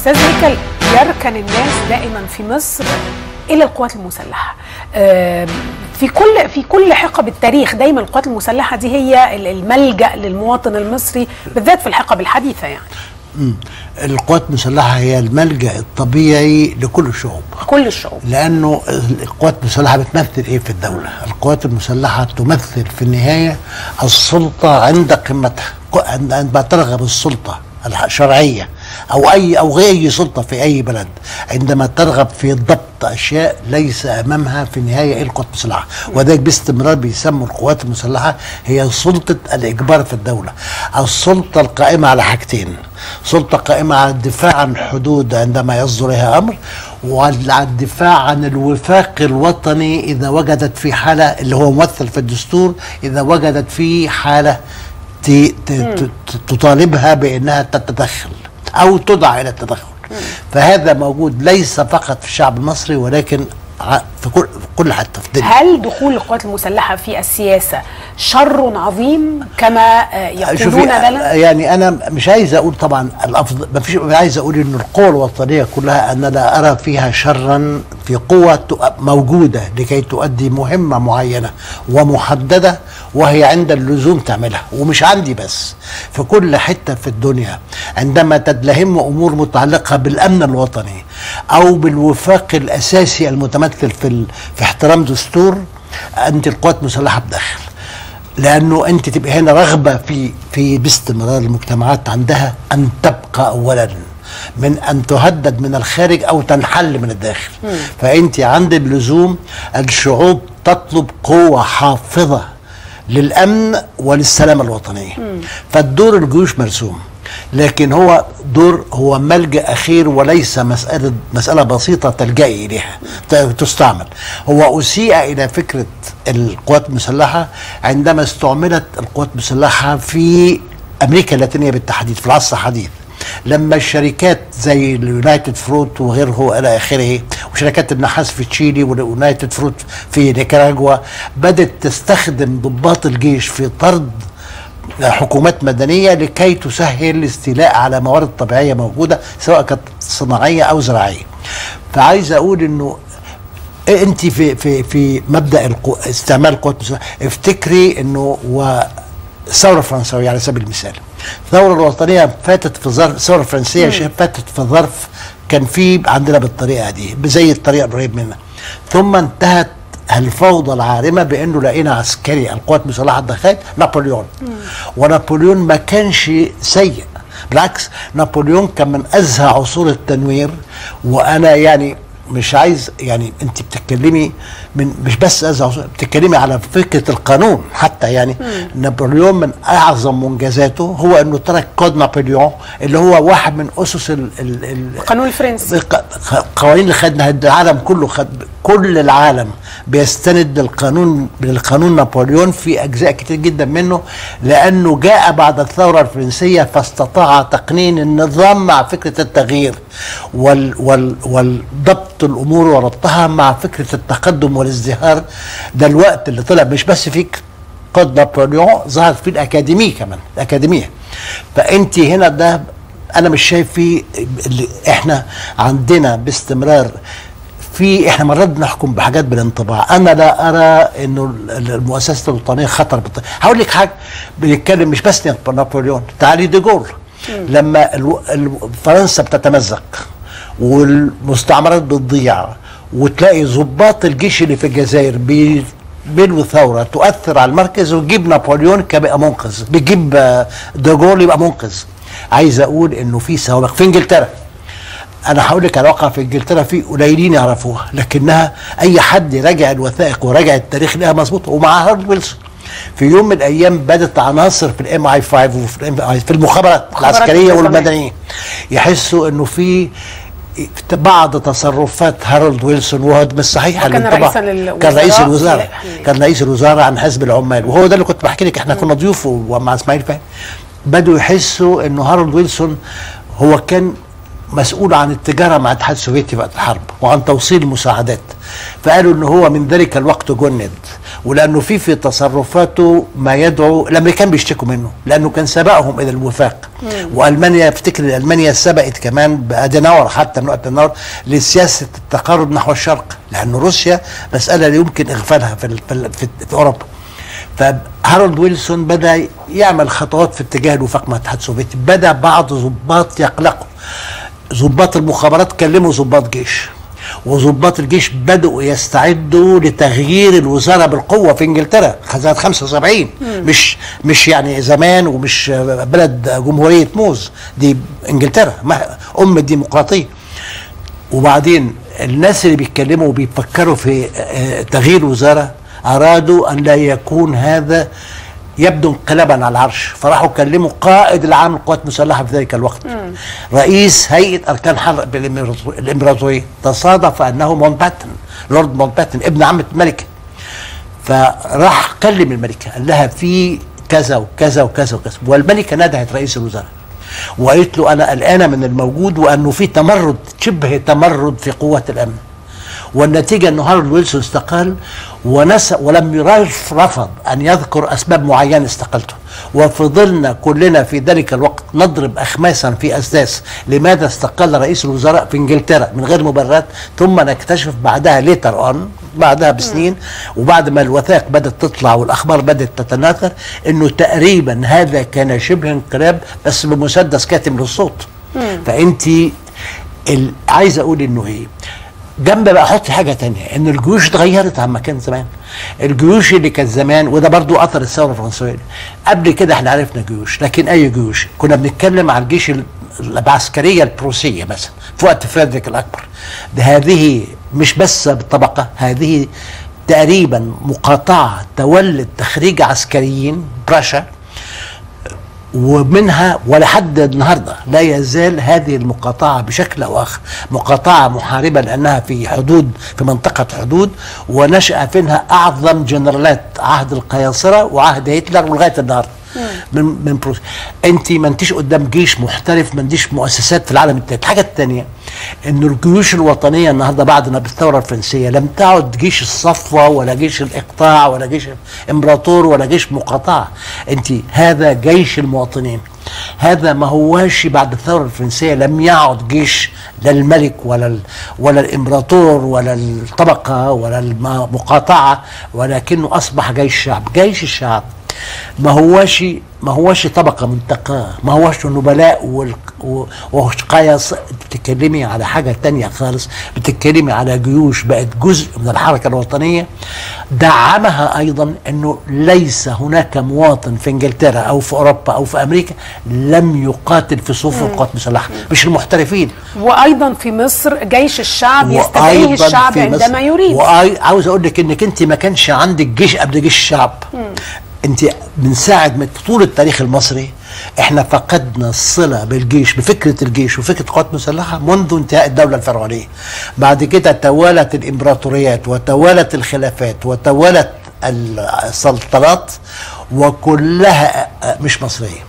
استاذ هيكل يركن الناس دائما في مصر الى القوات المسلحه آم، في كل في كل حقب التاريخ دايما القوات المسلحه دي هي ال- الملجا للمواطن المصري بالذات في الحقب الحديثه يعني مم. القوات المسلحه هي الملجا الطبيعي لكل الشعوب كل الشعوب لانه القوات المسلحه بتمثل ايه في الدوله؟ القوات المسلحه تمثل في النهايه السلطه عند قمتها ق- عند- عندما ترغب السلطه الشرعيه او اي او غير اي سلطه في اي بلد عندما ترغب في ضبط اشياء ليس امامها في النهايه الا القوات المسلحه وذلك باستمرار بيسموا القوات المسلحه هي سلطه الاجبار في الدوله السلطه القائمه على حاجتين سلطه قائمه على الدفاع عن الحدود عندما يصدر لها امر وعلى الدفاع عن الوفاق الوطني اذا وجدت في حاله اللي هو ممثل في الدستور اذا وجدت في حاله ت- ت- ت- تطالبها بانها تتدخل او تدعى الى التدخل فهذا موجود ليس فقط في الشعب المصري ولكن ع- في كل في كل حته في الدنيا هل دخول القوات المسلحه في السياسه شر عظيم كما آه، شوفي يقولون لنا يعني انا مش عايز اقول طبعا الافضل ما فيش عايز اقول ان القوى الوطنيه كلها انا لا ارى فيها شرا في قوه تؤ- موجوده لكي تؤدي مهمه معينه ومحدده وهي عند اللزوم تعملها ومش عندي بس في كل حته في الدنيا عندما تدلهم امور متعلقه بالامن الوطني او بالوفاق الاساسي المتمثل في ال- في احترام دستور انت القوات المسلحه بداخل لانه انت تبقى هنا رغبه في في باستمرار المجتمعات عندها ان تبقى اولا من ان تهدد من الخارج او تنحل من الداخل فانت عند اللزوم الشعوب تطلب قوه حافظه للامن وللسلامه الوطنيه فالدور الجيوش مرسوم لكن هو دور هو ملجا اخير وليس مساله مساله بسيطه تلجئي اليها ت- تستعمل هو اسيء الى فكره القوات المسلحه عندما استعملت القوات المسلحه في امريكا اللاتينيه بالتحديد في العصر الحديث لما الشركات زي اليونايتد فروت وغيره الى اخره وشركات النحاس في تشيلي واليونايتد فروت في نيكاراغوا بدات تستخدم ضباط الجيش في طرد حكومات مدنيه لكي تسهل الاستيلاء على موارد طبيعيه موجوده سواء كانت صناعيه او زراعيه. فعايز اقول انه انت في في في مبدا القو... استعمال القوات المسلحه افتكري انه والثوره الفرنسويه على سبيل المثال الثوره الوطنيه فاتت في ظرف الثوره الفرنسيه شا- فاتت في ظرف كان في عندنا بالطريقه دي زي الطريقه القريب منها ثم انتهت الفوضى العارمه بانه لقينا عسكري القوات المسلحه دخلت نابليون ونابليون ما كانش سيء بالعكس نابليون كان من ازهى عصور التنوير وانا يعني مش عايز يعني انت بتتكلمي من مش بس ازهى عصور بتتكلمي على فكره القانون حتى يعني نابليون من اعظم منجزاته هو انه ترك كود نابليون اللي هو واحد من اسس ال ال ال القانون الفرنسي القوانين اللي خدنا العالم كله خد كل العالم بيستند للقانون للقانون نابليون في اجزاء كتير جدا منه لانه جاء بعد الثوره الفرنسيه فاستطاع تقنين النظام مع فكره التغيير وال وال والضبط الامور وربطها مع فكره التقدم والازدهار ده الوقت اللي طلع مش بس فيك كود نابليون ظهر في الاكاديميه كمان الاكاديميه فانت هنا ده انا مش شايف فيه اللي احنا عندنا باستمرار في احنا مرات بنحكم بحاجات بالانطباع انا لا ارى انه ال- المؤسسه الوطنيه خطر بالط... هقول لك حاجه بنتكلم مش بس نابليون تعالي دي جول لما الو... ال- فرنسا بتتمزق والمستعمرات بتضيع وتلاقي ضباط الجيش اللي في الجزائر بي بينوا ثوره تؤثر على المركز وتجيب نابليون كبقى منقذ بيجيب آه، ديجول يبقى منقذ عايز اقول انه في سوابق في انجلترا انا هقول لك على واقع في انجلترا في قليلين يعرفوها لكنها اي حد يراجع الوثائق وراجع التاريخ لها مظبوط ومع هارد ويلسون في يوم من الايام بدات عناصر في الام اي 5 وفي الام اي في المخابرات العسكريه النظامية. والمدنيه يحسوا انه في بعض تصرفات هارولد ويلسون وهو مش صحيح وكان اللي طبعا- رئيساً للوزراء كان رئيس في- الوزراء كان رئيس الوزراء عن حزب العمال وهو ده اللي كنت بحكي لك احنا كنا ضيوف ومع اسماعيل فهمي بدوا يحسوا انه هارولد ويلسون هو كان مسؤول عن التجاره مع الاتحاد السوفيتي وقت الحرب وعن توصيل المساعدات فقالوا ان هو من ذلك الوقت جند ولانه في في تصرفاته ما يدعو الامريكان بيشتكوا منه لانه كان سبقهم الى الوفاق والمانيا افتكر ان المانيا سبقت كمان بادناور حتى من وقت النور لسياسه التقارب نحو الشرق لان روسيا مساله لا يمكن اغفالها في, ال- في, ال- في, في اوروبا فهارولد ويلسون بدا يعمل خطوات في اتجاه الوفاق مع الاتحاد السوفيتي بدا بعض ضباط يقلقوا ضباط المخابرات كلموا ضباط جيش وضباط الجيش بدأوا يستعدوا لتغيير الوزارة بالقوة في انجلترا سنة 75 مش مش يعني زمان ومش بلد جمهورية موز دي انجلترا ما- ام الديمقراطية وبعدين الناس اللي بيتكلموا وبيفكروا في آه، تغيير وزارة أرادوا أن لا يكون هذا يبدو انقلابا على العرش فراحوا كلموا قائد العام للقوات المسلحة في ذلك الوقت رئيس هيئة أركان حرب الإمبراطورية- الإمبراطورية تصادف أنه مونباتن لورد مونباتن ابن عمة الملكة فراح كلم الملكة قال لها في كذا وكذا وكذا وكذا والملكة ندهت رئيس الوزراء وقالت له أنا قلقانة من الموجود وأنه في تمرد شبه تمرد في قوات الأمن والنتيجة أن هارولد ويلسون استقال ونسى ولم يرف رفض أن يذكر أسباب معينة استقالته وفضلنا كلنا في ذلك الوقت نضرب أخماسا في أساس لماذا استقال رئيس الوزراء في إنجلترا من غير مبررات ثم نكتشف بعدها ليتر أون بعدها بسنين وبعد ما الوثائق بدأت تطلع والأخبار بدأت تتناثر أنه تقريبا هذا كان شبه انقلاب بس بمسدس كاتم للصوت فأنت ال- عايز أقول أنه إيه جنب بقى احط حاجه تانية ان الجيوش اتغيرت عما كان زمان الجيوش اللي كانت زمان وده برضو اثر الثوره الفرنسويه قبل كده احنا عرفنا جيوش لكن اي جيوش كنا بنتكلم على الجيش ال- العسكريه البروسيه مثلا في وقت فريدريك الاكبر ده هذه مش بس بالطبقه هذه تقريبا مقاطعه تولد تخريج عسكريين براشا ومنها ولحد النهارده لا يزال هذه المقاطعه بشكل او اخر مقاطعه محاربه لانها في حدود في منطقه حدود ونشا منها اعظم جنرالات عهد القياصره وعهد هتلر ولغايه النهارده من من بروس انت ما انتيش قدام جيش محترف ما انتيش مؤسسات في العالم الثالث الحاجه الثانيه ان الجيوش الوطنيه النهارده بعد ما بالثوره الفرنسيه لم تعد جيش الصفوه ولا جيش الاقطاع ولا جيش امبراطور ولا جيش مقاطعه انت هذا جيش المواطنين هذا ما هواش بعد الثوره الفرنسيه لم يعد جيش لا الملك ولا ال- ولا الامبراطور ولا الطبقه ولا المقاطعه ولكنه اصبح جيش شعب جيش الشعب ما هواش ما هواش طبقة منتقاة ما هواش النبلاء وال- و- وقياص بتتكلمي على حاجة تانية خالص بتتكلمي على جيوش بقت جزء من الحركة الوطنية دعمها أيضا أنه ليس هناك مواطن في إنجلترا أو في أوروبا أو في أمريكا لم يقاتل في صفوف القوات المسلحة مش المحترفين وايضا في مصر جيش الشعب يستدعيه وأيضاً الشعب في عندما مصر- يريد وعاوز اقول لك انك انت ما كانش عندك جيش قبل جيش الشعب انت من ساعه ما طول التاريخ المصري احنا فقدنا الصله بالجيش بفكره الجيش وفكره القوات المسلحه منذ انتهاء الدوله الفرعونيه بعد كده توالت الامبراطوريات وتوالت الخلافات وتوالت السلطنات وكلها مش مصريه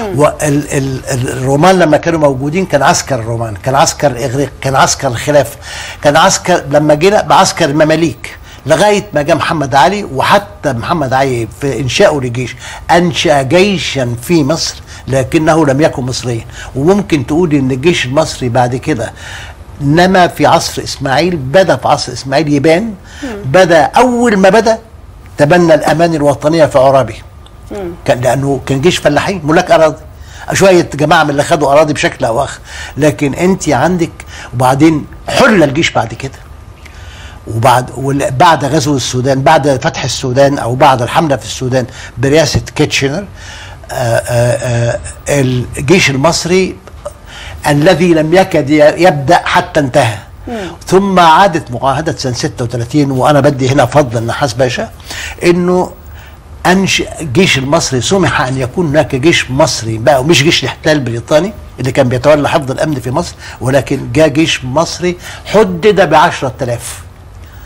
والرومان لما كانوا موجودين كان عسكر الرومان كان عسكر الاغريق كان عسكر الخلافه كان عسكر لما جينا بعسكر المماليك لغايه ما جاء محمد علي وحتى محمد علي في انشائه لجيش انشا جيشا في مصر لكنه لم يكن مصريا وممكن تقولي ان الجيش المصري بعد كده نما في عصر اسماعيل بدا في عصر اسماعيل يبان بدا اول ما بدا تبنى الامان الوطنيه في عرابي كان لانه كان جيش فلاحين ملاك اراضي شويه جماعه من اللي خدوا اراضي بشكل او اخر لكن انت عندك وبعدين حل الجيش بعد كده وبعد وال- بعد غزو السودان بعد فتح السودان او بعد الحمله في السودان برئاسه كيتشنر آه، آه، آه، الجيش المصري الذي لم يكد ي- يبدا حتى انتهى ثم عادت معاهده سنه 36 وانا بدي هنا فضل النحاس باشا انه انشئ الجيش المصري سمح ان يكون هناك جيش مصري بقى ومش جيش الاحتلال البريطاني اللي كان بيتولى حفظ الامن في مصر ولكن جاء جيش مصري حدد ب 10000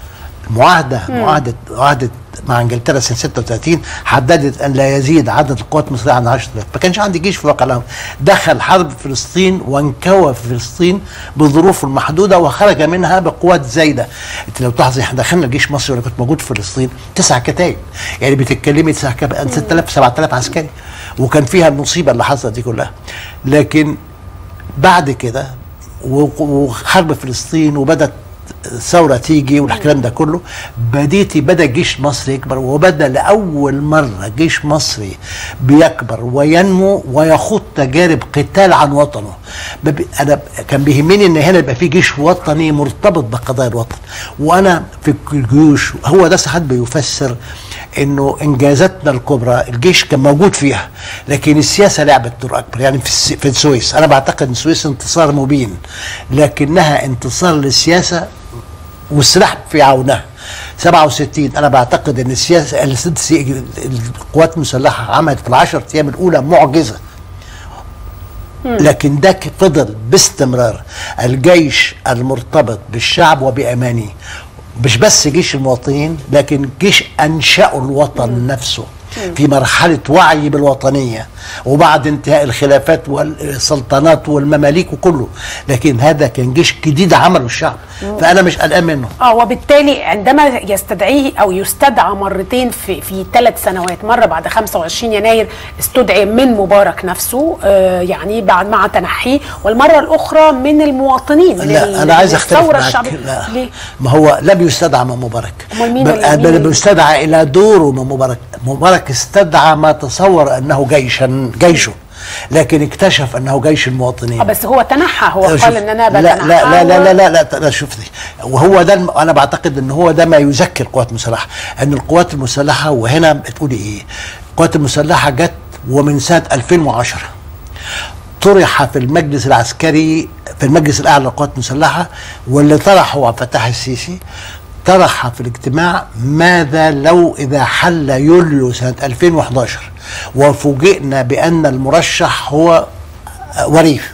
معاهده معاهده معاهده مع انجلترا سنه 36 حددت ان لا يزيد عدد القوات المصريه عن 10000 ما كانش عندي جيش في واقع الامر دخل حرب فلسطين وانكوى في فلسطين بظروف محدوده وخرج منها بقوات زايده انت لو تلاحظي احنا دخلنا جيش مصري وانا كنت موجود في فلسطين تسع كتائب يعني بتتكلمي تسع كتائب 6000 7000 عسكري وكان فيها المصيبه اللي حصلت دي كلها لكن بعد كده و- وحرب فلسطين وبدت ثوره تيجي والكلام ده كله بديتي بدا الجيش المصري يكبر وبدا لاول مره جيش مصري بيكبر وينمو ويخوض تجارب قتال عن وطنه بب- انا كان بيهمني ان هنا يبقى في جيش وطني مرتبط بقضايا الوطن وانا في الجيوش هو ده ساعات بيفسر انه انجازاتنا الكبرى الجيش كان موجود فيها لكن السياسه لعبت دور اكبر يعني في الس- في السويس انا بعتقد ان السويس انتصار مبين لكنها انتصار للسياسه والسلاح في عونها 67 انا بعتقد ان السياسه الست- القوات المسلحه عملت في العشر ايام الاولى معجزه لكن ده ك- فضل باستمرار الجيش المرتبط بالشعب وبأمانه مش بس جيش المواطنين لكن جيش أنشأوا الوطن نفسه في مرحلة وعي بالوطنية وبعد انتهاء الخلافات والسلطنات والمماليك وكله لكن هذا كان جيش جديد عمله الشعب فأنا مش قلقان منه اه وبالتالي عندما يستدعيه او يستدعى مرتين في في ثلاث سنوات مره بعد 25 يناير استدعي من مبارك نفسه آه يعني بعد مع تنحيه والمره الاخرى من المواطنين من ال- لا انا عايز من اختلف الثوره معاك الشعبيه لا ليه؟ ما هو لم يستدعى من مبارك أمال مين بل- اللي- مين بل اللي- بيستدعى الى دوره من مبارك مبارك استدعى ما تصور انه جيشا جيشه لكن اكتشف انه جيش المواطنين اه بس هو تنحى هو شوف، قال ان انا لا بتنحى لا لا لا و- لا لا, لا, لا شوف دي وهو ده الم- انا بعتقد ان هو ده ما يذكر القوات المسلحه ان القوات المسلحه وهنا بتقولي ايه القوات المسلحه جت ومن سنه 2010 طرح في المجلس العسكري في المجلس الاعلى للقوات المسلحه واللي طرحه عبد الفتاح السيسي طرح في الاجتماع ماذا لو اذا حل يوليو سنه 2011 وفوجئنا بان المرشح هو وريف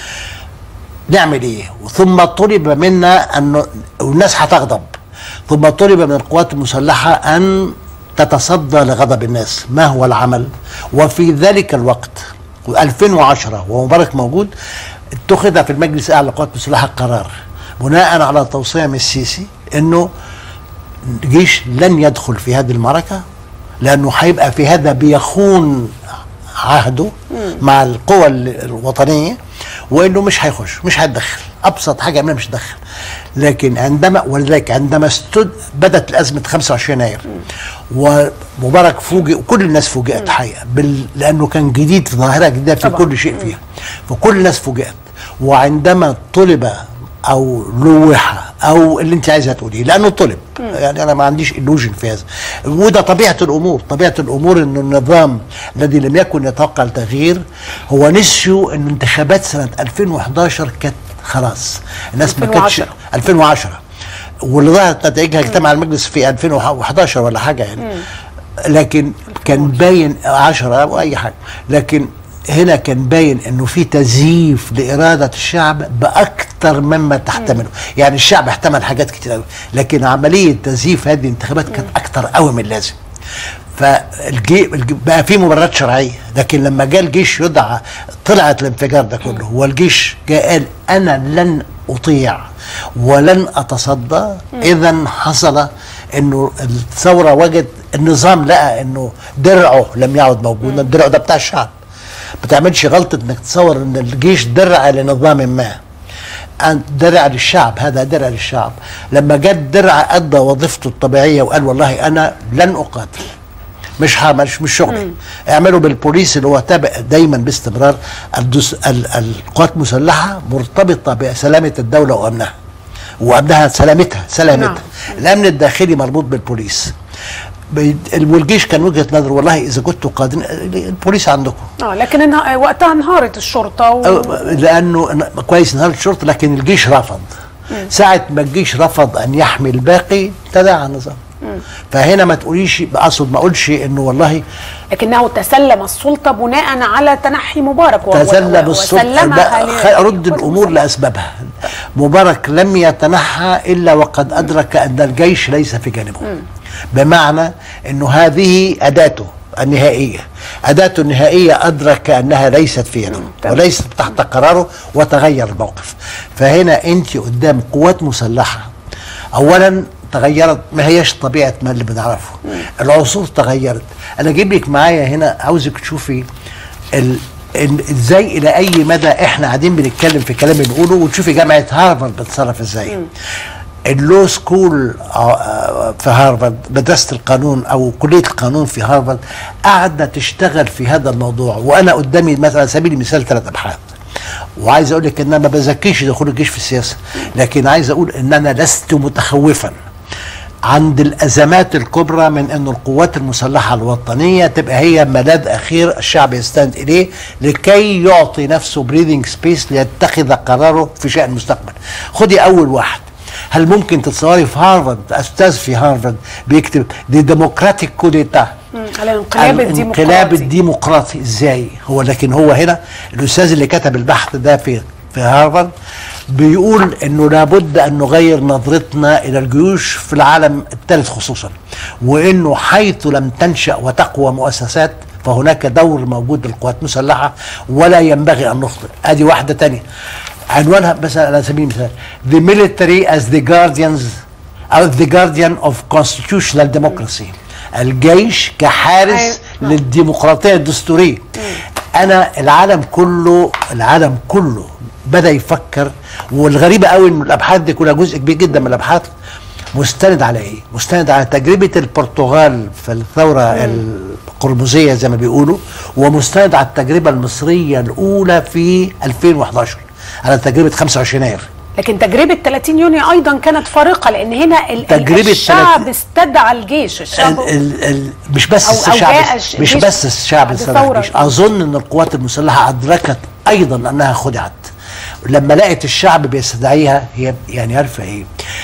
نعمل ايه ثم طلب منا ان والناس هتغضب ثم طلب من القوات المسلحه ان تتصدى لغضب الناس ما هو العمل وفي ذلك الوقت 2010 ومبارك موجود اتخذ في المجلس الاعلى للقوات المسلحه قرار بناء على توصيه من السيسي انه الجيش لن يدخل في هذه المعركه لانه هيبقى في هذا بيخون عهده مع القوى ال- الوطنيه وانه مش هيخش مش هيتدخل ابسط حاجه يعملها مش يدخل لكن عندما ولذلك عندما استد بدات الازمه 25 يناير ومبارك فوجئ وكل الناس فوجئت الحقيقه بال... لانه كان جديد في ظاهره جديده في طبعاً. كل شيء فيها فكل الناس فوجئت وعندما طلب او لوح او اللي انت عايزه تقوليه لانه طلب يعني انا ما عنديش illusion في هذا وده طبيعه الامور طبيعه الامور انه النظام الذي لم يكن يتوقع التغيير هو نسيوا ان انتخابات سنه 2011 كانت خلاص الناس ما كانتش 2010. 2010 واللي ظهرت نتائجها اجتمع المجلس في 2011 ولا حاجه يعني لكن كان باين 10 او اي حاجه لكن هنا كان باين انه في تزييف لاراده الشعب باكثر مما تحتمله يعني الشعب احتمل حاجات كتير قوي لكن عمليه تزييف هذه الانتخابات كانت اكثر قوي من اللازم فالجي الج- بقى في مبررات شرعيه لكن لما جاء الجيش يدعى طلعت الانفجار ده كله هو الجيش جاء قال انا لن اطيع ولن اتصدى اذا حصل انه الثوره وجد النظام لقى انه درعه لم يعد موجودا الدرع ده بتاع الشعب ما تعملش غلطه انك تصور ان الجيش درع لنظام ما أن درع للشعب هذا درع للشعب لما جت درع ادى وظيفته الطبيعيه وقال والله انا لن اقاتل مش هعمل مش مش شغلي اعملوا بالبوليس اللي هو تابع دايما باستمرار الدس ال القوات المسلحه مرتبطه بسلامه الدوله وامنها وامنها سلامتها سلامتها نعم. الامن الداخلي مربوط بالبوليس بي- والجيش كان وجهه نظر والله اذا كنتوا قادرين البوليس عندكم اه لكن انها وقتها انهارت الشرطه و... أو- لانه أنا- كويس انهار الشرطه لكن الجيش رفض ساعه ما الجيش رفض ان يحمي الباقي تداعى النظام فهنا ما تقوليش اقصد ما اقولش انه والله لكنه تسلم السلطه بناء على تنحي مبارك و- و- تسلم السلطه وسلمها لا ل- خ- رد للقوات الامور المسلحة. لاسبابها مبارك لم يتنحى الا وقد ادرك ان الجيش ليس في جانبه بمعنى انه هذه اداته النهائيه اداته النهائيه ادرك انها ليست في يده تمام. وليست تحت قراره وتغير الموقف فهنا انت قدام قوات مسلحه اولا تغيرت ما هيش طبيعه ما اللي بنعرفه العصور تغيرت انا اجيب لك معايا هنا عاوزك تشوفي ال... ال- ازاي الى اي مدى احنا قاعدين بنتكلم في كلام بنقوله وتشوفي جامعه هارفارد بتتصرف ازاي اللو سكول آه، آه، في هارفارد مدرسه القانون او كليه القانون في هارفارد قاعده تشتغل في هذا الموضوع وانا قدامي مثلا على سبيل المثال ثلاث ابحاث وعايز اقول لك ان انا ما بزكيش دخول الجيش في السياسه لكن عايز اقول ان انا لست متخوفا عند الازمات الكبرى من ان القوات المسلحه الوطنيه تبقى هي ملاذ اخير الشعب يستند اليه لكي يعطي نفسه بريذنج سبيس ليتخذ قراره في شان المستقبل. خدي اول واحد هل ممكن تتصوري في هارفارد استاذ في هارفارد بيكتب دي ديموكراتيك كوديتا مم. على الانقلاب الديمقراطي الانقلاب الديمقراطي ازاي هو لكن هو هنا الاستاذ اللي كتب البحث ده في في هارفارد بيقول انه لابد ان نغير نظرتنا الى الجيوش في العالم الثالث خصوصا وانه حيث لم تنشا وتقوى مؤسسات فهناك دور موجود للقوات المسلحه ولا ينبغي ان نخطئ ادي واحده تانية عنوانها مثلا على سبيل المثال the military as the guardians او the guardian of constitutional democracy الجيش كحارس أيوة. للديمقراطيه الدستوريه انا العالم كله العالم كله بدا يفكر والغريبه قوي ان الابحاث دي كلها جزء كبير جدا من الابحاث مستند على ايه؟ مستند على تجربه البرتغال في الثوره القرمزيه زي ما بيقولوا ومستند على التجربه المصريه الاولى في 2011 على تجربه 25 يناير لكن تجربه 30 يونيو ايضا كانت فارقه لان هنا ال- تجربة الشعب 30 استدعى الجيش الشعب ال ال ال مش بس أو- أو الشعب جاء الش- مش الجيش بس الشعب بعد استدعى ثورة. الجيش اظن ان القوات المسلحه ادركت ايضا انها خدعت لما لقت الشعب بيستدعيها هي يعني عارفه ايه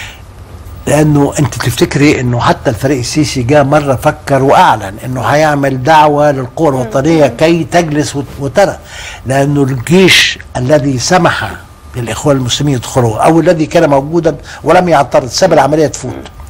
لانه انت تفتكري انه حتى الفريق السيسي جاء مره فكر واعلن انه هيعمل دعوه للقوى الوطنيه كي تجلس وت- وترى لانه الجيش الذي سمح للاخوان المسلمين يدخلوا او الذي كان موجودا ولم يعترض ساب العمليه تفوت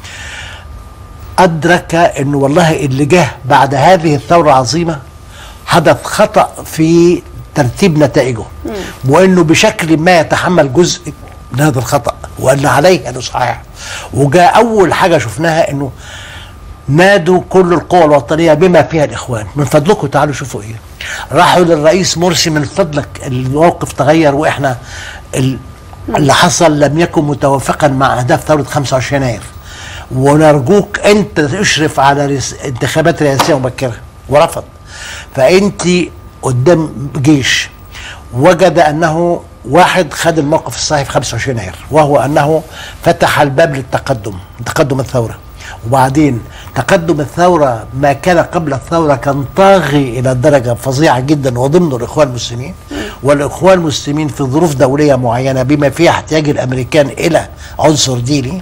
أدرك أنه والله اللي جه بعد هذه الثورة العظيمة حدث خطأ في ترتيب نتائجه وأنه بشكل ما يتحمل جزء من هذا الخطأ وأن عليه أن يصحح وجاء أول حاجة شفناها أنه نادوا كل القوى الوطنية بما فيها الإخوان من فضلكم تعالوا شوفوا إيه راحوا للرئيس مرسي من فضلك الموقف تغير وإحنا ال- اللي حصل لم يكن متوافقا مع أهداف ثورة 25 يناير ونرجوك أنت تشرف على رس... انتخابات رئاسية مبكرة ورفض فأنت قدام جيش وجد أنه واحد خد الموقف الصحيح في 25 يناير وهو أنه فتح الباب للتقدم تقدم الثورة وبعدين تقدم الثورة ما كان قبل الثورة كان طاغي إلى درجة فظيعة جدا وضمن الإخوان المسلمين والإخوان المسلمين في ظروف دولية معينة بما فيها احتياج الأمريكان إلى عنصر ديني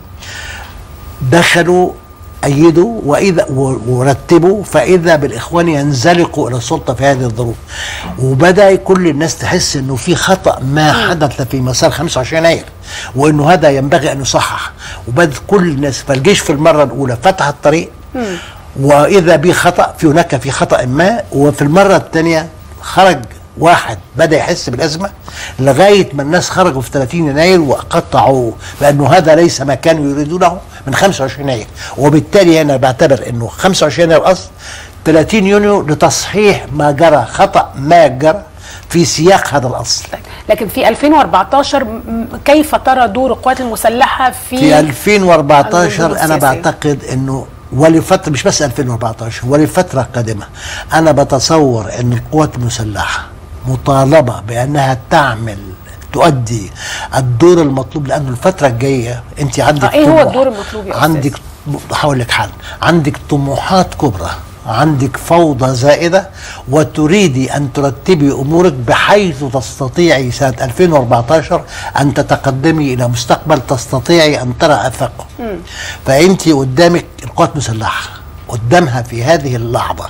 دخلوا أيدوا وإذا و- ورتبوا فإذا بالإخوان ينزلقوا إلى السلطة في هذه الظروف وبدأ كل الناس تحس إنه في خطأ ما حدث في مسار 25 يناير وإنه هذا ينبغي أن يصحح وبدأ كل الناس فالجيش في المرة الأولى فتح الطريق وإذا به خطأ في هناك في خطأ ما وفي المرة الثانية خرج واحد بدا يحس بالازمه لغايه ما الناس خرجوا في 30 يناير وقطعوا لانه هذا ليس ما كانوا يريدونه من 25 يناير وبالتالي انا بعتبر انه 25 يناير اصل 30 يونيو لتصحيح ما جرى خطا ما جرى في سياق هذا الاصل لكن في 2014 م- كيف ترى دور القوات المسلحه في, في 2014 المنظومة انا السياسية. بعتقد انه ولفتره مش بس 2014 ولفتره قادمه انا بتصور ان القوات المسلحه مطالبه بانها تعمل تؤدي الدور المطلوب لانه الفتره الجايه انت عندك آه، إيه هو طموح، الدور المطلوب يا أستاذ؟ عندك هقول لك حل عندك طموحات كبرى عندك فوضى زائدة وتريدي أن ترتبي أمورك بحيث تستطيعي سنة 2014 أن تتقدمي إلى مستقبل تستطيعي أن ترى أثقه فأنت قدامك القوات المسلحة قدامها في هذه اللحظة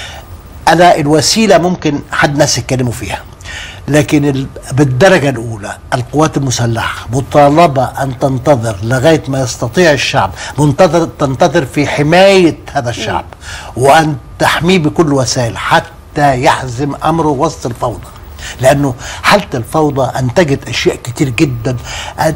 أنا الوسيلة ممكن حد ناس يتكلموا فيها لكن ال- بالدرجة الأولى القوات المسلحة مطالبة أن تنتظر لغاية ما يستطيع الشعب منتظر تنتظر في حماية هذا الشعب وأن تحميه بكل وسائل حتى يحزم أمره وسط الفوضى لأنه حالة الفوضى أنتجت أشياء كتير جدا أد-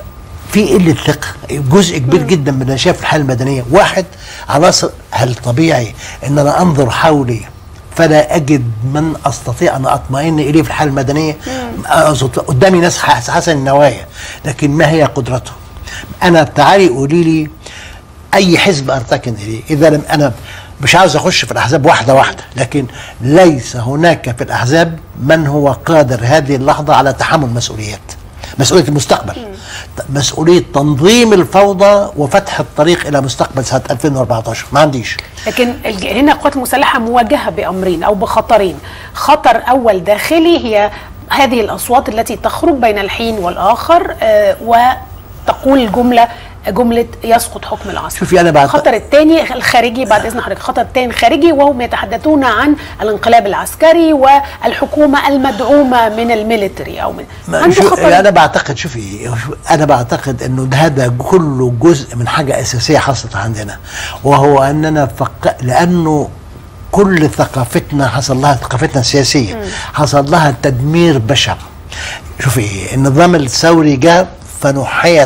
في قله ثقه جزء كبير جدا من اللي شايف الحاله المدنيه واحد عناصر هل طبيعي ان انا انظر حولي فلا اجد من استطيع ان اطمئن اليه في الحاله المدنيه أقصد قدامي ناس حس- حسن النوايا لكن ما هي قدرته انا تعالي قولي لي اي حزب ارتكن اليه اذا لم انا مش عاوز اخش في الاحزاب واحده واحده لكن ليس هناك في الاحزاب من هو قادر هذه اللحظه على تحمل مسؤوليات مسؤوليه المستقبل مسؤوليه تنظيم الفوضى وفتح الطريق الى مستقبل سنه 2014 ما عنديش لكن الج- هنا القوات المسلحه مواجهه بامرين او بخطرين خطر اول داخلي هي هذه الاصوات التي تخرج بين الحين والاخر آه، وتقول جمله جمله يسقط حكم العسكر شوفي أنا بعد- الخطر الثاني الخارجي بعد اذن حضرتك الخطر الثاني خارجي وهم يتحدثون عن الانقلاب العسكري والحكومه المدعومه من الميليتري او من ما- عنده شو خطر انا بعتقد شوفي شو- انا بعتقد انه ده- هذا كله جزء من حاجه اساسيه حصلت عندنا وهو اننا فق... لانه كل ثقافتنا حصل لها ثقافتنا السياسيه حصل لها تدمير بشع شوفي النظام الثوري جاء فنحيت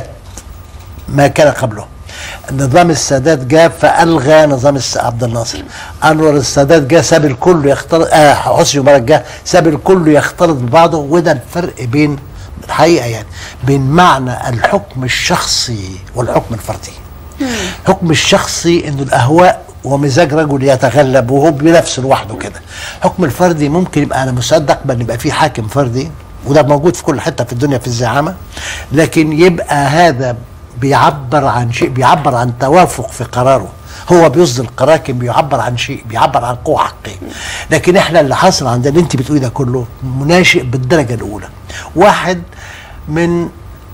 ما كان قبله نظام السادات جاء فالغى نظام الس- عبد الناصر انور السادات جاء ساب الكل يختلط آه حسني مبارك جاء ساب الكل يختلط ببعضه وده الفرق بين الحقيقه يعني بين معنى الحكم الشخصي والحكم الفردي حكم الشخصي انه الاهواء ومزاج رجل يتغلب وهو بنفسه لوحده كده حكم الفردي ممكن يبقى انا مستعد اقبل يبقى في حاكم فردي وده موجود في كل حته في الدنيا في الزعامه لكن يبقى هذا بيعبر عن شيء بيعبر عن توافق في قراره هو بيصدر قرار لكن بيعبر عن شيء بيعبر عن قوه حقيقيه لكن احنا اللي حصل عندنا اللي انت بتقولي ده كله مناشئ بالدرجه الاولى واحد من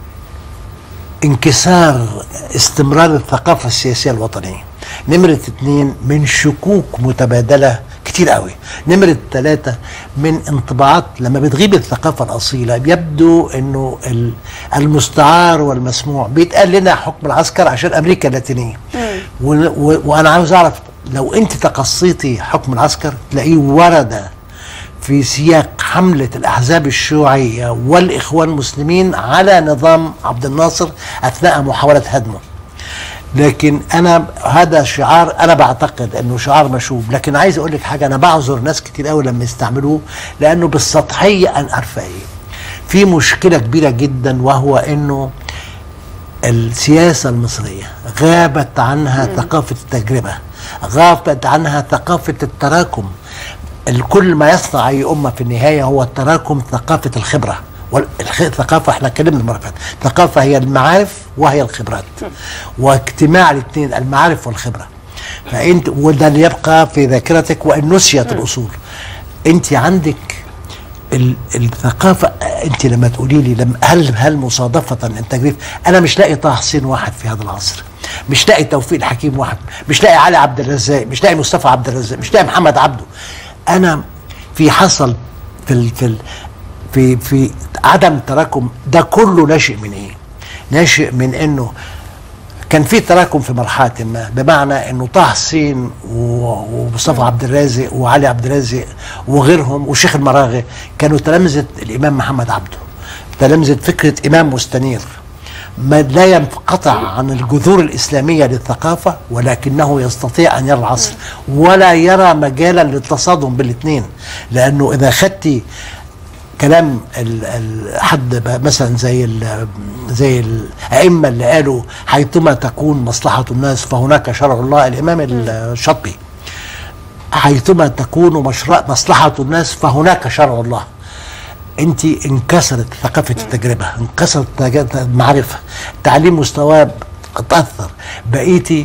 انكسار استمرار الثقافة السياسية الوطنية نمرة اتنين من شكوك متبادلة كتير قوي نمرة ثلاثة من انطباعات لما بتغيب الثقافة الأصيلة يبدو أنه ال- المستعار والمسموع بيتقال لنا حكم العسكر عشان أمريكا اللاتينية و- و- وأنا عاوز أعرف لو أنت تقصيتي حكم العسكر تلاقيه ورد في سياق حملة الأحزاب الشيوعية والإخوان المسلمين على نظام عبد الناصر أثناء محاولة هدمه لكن أنا هذا شعار أنا بعتقد أنه شعار مشوب لكن عايز أقول لك حاجة أنا بعذر ناس كتير قوي لما يستعملوه لأنه بالسطحية أنا عارفة إيه في مشكلة كبيرة جدا وهو أنه السياسة المصرية غابت عنها ثقافة التجربة غابت عنها ثقافة التراكم الكل ما يصنع أي أمة في النهاية هو التراكم ثقافة الخبرة والثقافة احنا اتكلمنا المرة اللي فاتت الثقافة هي المعارف وهي الخبرات واجتماع الاثنين المعارف والخبرة فانت وده اللي يبقى في ذاكرتك وان نسيت الاصول انت عندك ال- الثقافه انت لما تقولي لي لما هل هل مصادفه التجريف انا مش لاقي طه حسين واحد في هذا العصر مش لاقي توفيق الحكيم واحد مش لاقي علي عبد الرزاق مش لاقي مصطفى عبد الرزاق مش لاقي محمد عبده انا في حصل في ال في ال في في عدم تراكم ده كله ناشئ من ايه ناشئ من انه كان في تراكم في مرحله ما بمعنى انه طه حسين و- ومصطفى عبد الرازق وعلي عبد الرازق وغيرهم وشيخ المراغي كانوا تلامذه الامام محمد عبده تلامذه فكره امام مستنير ما لا ينقطع عن الجذور الاسلاميه للثقافه ولكنه يستطيع ان يرى العصر ولا يرى مجالا للتصادم بالاثنين لانه اذا خدتي كلام ال ال حد ب- مثلا زي ال زي الائمه اللي قالوا حيثما تكون مصلحه الناس فهناك شرع الله الامام الشاطبي حيثما تكون مشروع مصلحه الناس فهناك شرع الله انت انكسرت ثقافه التجربه انكسرت تج- المعرفه تعليم مستواه تاثر بقيتي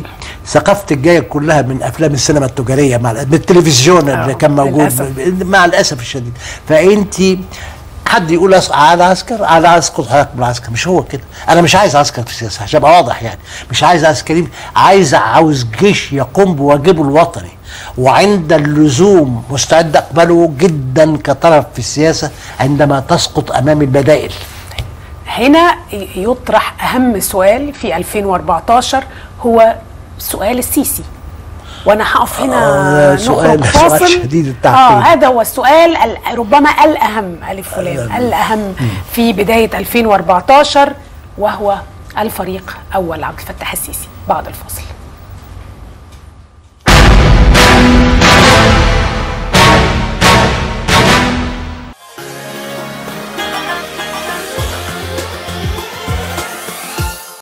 ثقافتك جايه كلها من افلام السينما التجاريه مع من التلفزيون اللي آه، كان موجود للأسف. مع الاسف الشديد فانت حد يقول أس- على عسكر على اسقط حضرتك من العسكر مش هو كده انا مش عايز عسكر في السياسه عشان ابقى واضح يعني مش عايز عسكري عايز عاوز جيش يقوم بواجبه الوطني وعند اللزوم مستعد اقبله جدا كطرف في السياسه عندما تسقط امام البدائل هنا يطرح اهم سؤال في 2014 هو سؤال السيسي وانا هقف هنا آه، سؤال- نخرج سؤال فاصل شديد اه التعقيد. هذا هو السؤال ال- ربما الاهم الف ولام الاهم في بدايه 2014 وهو الفريق اول عبد الفتاح السيسي بعد الفاصل